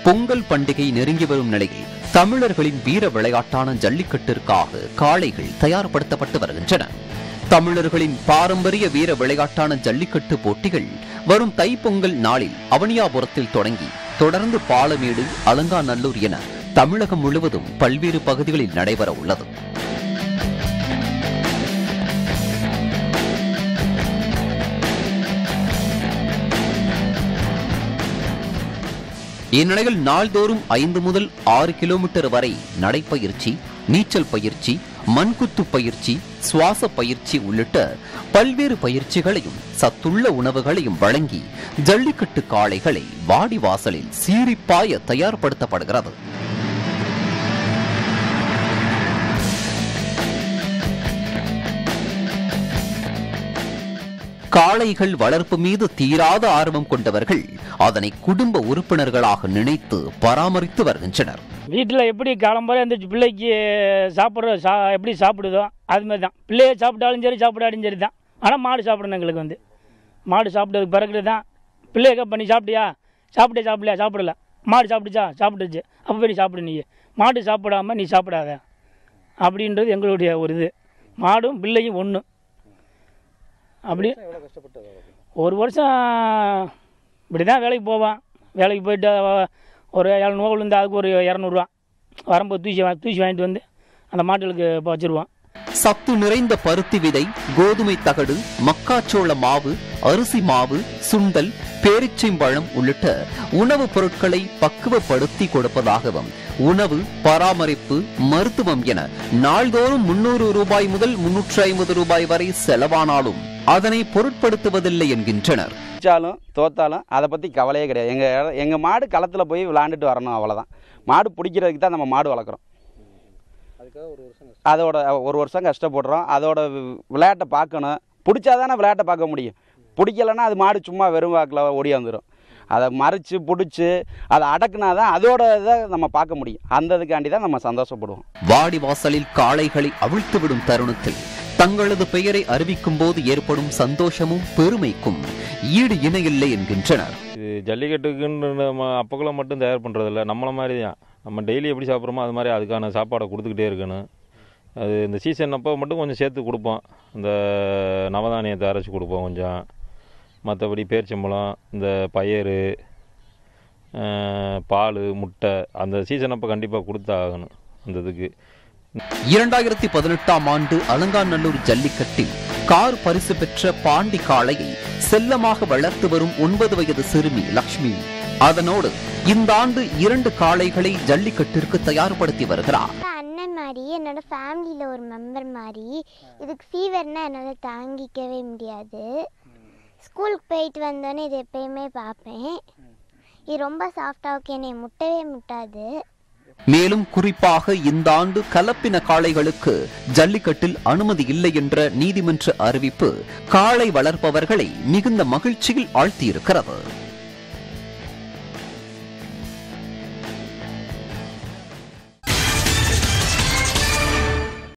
பொங்கல் பண்டிகை நெருங்கி வரும் நிலையில் தமிழர்களின் வீர விளையாட்டான ஜல்லிக்கட்டிற்காக காளைகள் தயார்படுத்தப்பட்டு வருகின்றன தமிழர்களின் பாரம்பரிய வீர விளையாட்டான ஜல்லிக்கட்டு போட்டிகள் வரும் தைப்பொங்கல் நாளில் அவனியாபுரத்தில் தொடங்கி தொடர்ந்து பாலமேடு அலங்காநல்லூர் என தமிழகம் முழுவதும் பல்வேறு பகுதிகளில் நடைபெற உள்ளது இந்நிலையில் நாள்தோறும் ஐந்து முதல் ஆறு கிலோமீட்டர் வரை நடைப்பயிற்சி நீச்சல் பயிற்சி மண்குத்து பயிற்சி சுவாச பயிற்சி உள்ளிட்ட பல்வேறு பயிற்சிகளையும் சத்துள்ள உணவுகளையும் வழங்கி ஜல்லிக்கட்டு காளைகளை வாடிவாசலில் சீரிப்பாய தயார்படுத்தப்படுகிறது காளைகள் வளர்ப்பு மீது தீராத ஆர்வம் கொண்டவர்கள் அதனை குடும்ப உறுப்பினர்களாக நினைத்து பராமரித்து வருகின்றனர் வீட்டில் எப்படி காலம்பரம் எந்திரிச்சு பிள்ளைக்கு சாப்பிட்ற சா எப்படி சாப்பிடுதோ அது மாதிரி தான் பிள்ளைய சாப்பிட்டாலும் சரி சாப்பிடாலும் சரி தான் ஆனால் மாடு சாப்பிடணும் எங்களுக்கு வந்து மாடு சாப்பிட்டதுக்கு பிறகு தான் பிள்ளைய கப் பண்ணி சாப்பிட்டியா சாப்பிட்டே சாப்பிடலையா சாப்பிடல மாடு சாப்பிட்டுச்சா சாப்பிட்டுச்சு அப்போ போய் நீ சாப்பிடு நீ மாடு சாப்பிடாம நீ சாப்பிடாத அப்படின்றது எங்களுடைய ஒரு இது மாடும் பிள்ளையும் ஒன்று அப்படி ஒரு வருஷம் இப்படி தான் வேலைக்கு போவான் வேலைக்கு போயிட்டு அவ- ஒரு எழுநூறுவா விழுந்து அதுக்கு ஒரு இரநூறுவா வரும்போது தூசி வா- தூசி வாங்கிட்டு வந்து அந்த மாட்டுகளுக்கு இப்போ வச்சுருவான் சத்து நிறைந்த பருத்தி விதை கோதுமை தகடு மக்காச்சோள மாவு அரிசி மாவு சுண்டல் பேரிச்சைம்பழம் உள்ளிட்ட உணவுப் பொருட்களை பக்குவப்படுத்தி கொடுப்பதாகவும் உணவு பராமரிப்பு மருத்துவம் என நாள்தோறும் முன்னூறு ரூபாய் முதல் முன்னூற்று ஐம்பது ரூபாய் வரை செலவானாலும் அதனை பொருட்படுத்துவதில்லை என்கின்றனர் ஜெயிச்சாலும் தோத்தாலும் அதை பற்றி கவலையே கிடையாது எங்கள் எங்கள் மாடு களத்தில் போய் விளாண்டுட்டு வரணும் அவ்வளோதான் மாடு பிடிக்கிறதுக்கு தான் நம்ம மாடு வளர்க்குறோம் அதோட ஒரு வருஷம் கஷ்டப்படுறோம் அதோட வி- விளையாட்டை பார்க்கணும் பிடிச்சாதானே விளையாட்டை பார்க்க முடியும் பிடிக்கலன்னா அது மாடு சும்மா வெறும் வாக்கில் ஓடியாந்துடும் அதை மறித்து பிடிச்சி அதை அடக்குனா தான் அதோட இதை நம்ம பார்க்க முடியும் அந்த இதுக்காண்டி தான் நம்ம சந்தோஷப்படுவோம் வாடிவாசலில் காளைகளை அவிழ்த்துவிடும் தருணத்தில் தங்களது பெயரை அறிவிக்கும் போது ஏற்படும் சந்தோஷமும் பெருமைக்கும் ஈடு இணையில்லை என்கின்றனர் இது ஜல்லிக்கட்டுக்குன்னு நம்ம அப்பக்குள்ள மட்டும் தயார் பண்ணுறதில்ல நம்மளை மாதிரி தான் நம்ம டெய்லி எப்படி சாப்பிட்றோமோ அது மாதிரி அதுக்கான சாப்பாடை கொடுத்துக்கிட்டே இருக்கணும் அது இந்த சீசன் அப்போ மட்டும் கொஞ்சம் சேர்த்து கொடுப்போம் இந்த நவதானியத்தை அரைச்சி கொடுப்போம் கொஞ்சம் மற்றபடி பேரிச்சம்பழம் இந்த பயறு பால் முட்டை அந்த சீசன் அப்போ கண்டிப்பாக கொடுத்து ஆகணும் அந்த இதுக்கு இரண்டாயிரத்தி பதினெட்டாம் ஆண்டு அலங்காநல்லூர் ஜல்லிக்கட்டில் கார் பரிசு பெற்ற பாண்டி காளையை செல்லமாக வளர்த்து வரும் ஒன்பது வயது சிறுமி லக்ஷ்மி அதனோடு இந்த ஆண்டு இரண்டு காளைகளை ஜல்லிக்கட்டிற்கு தயார்படுத்தி வருகிறார் அப்பா அண்ணன் மாதிரி என்னோட ஃபேமிலியில் ஒரு மெம்பர் மாதிரி இதுக்கு ஃபீவர்னா என்னால் தாங்கிக்கவே முடியாது ஸ்கூலுக்கு போயிட்டு வந்தோன்னே இது எப்பயுமே பார்ப்பேன் இது ரொம்ப சாஃப்டாக என்னை முட்டவே முட்டாது மேலும் குறிப்பாக இந்த ஆண்டு கலப்பின காளைகளுக்கு ஜல்லிக்கட்டில் அனுமதி இல்லை என்ற நீதிமன்ற அறிவிப்பு காளை வளர்ப்பவர்களை மிகுந்த மகிழ்ச்சியில் ஆழ்த்தியிருக்கிறது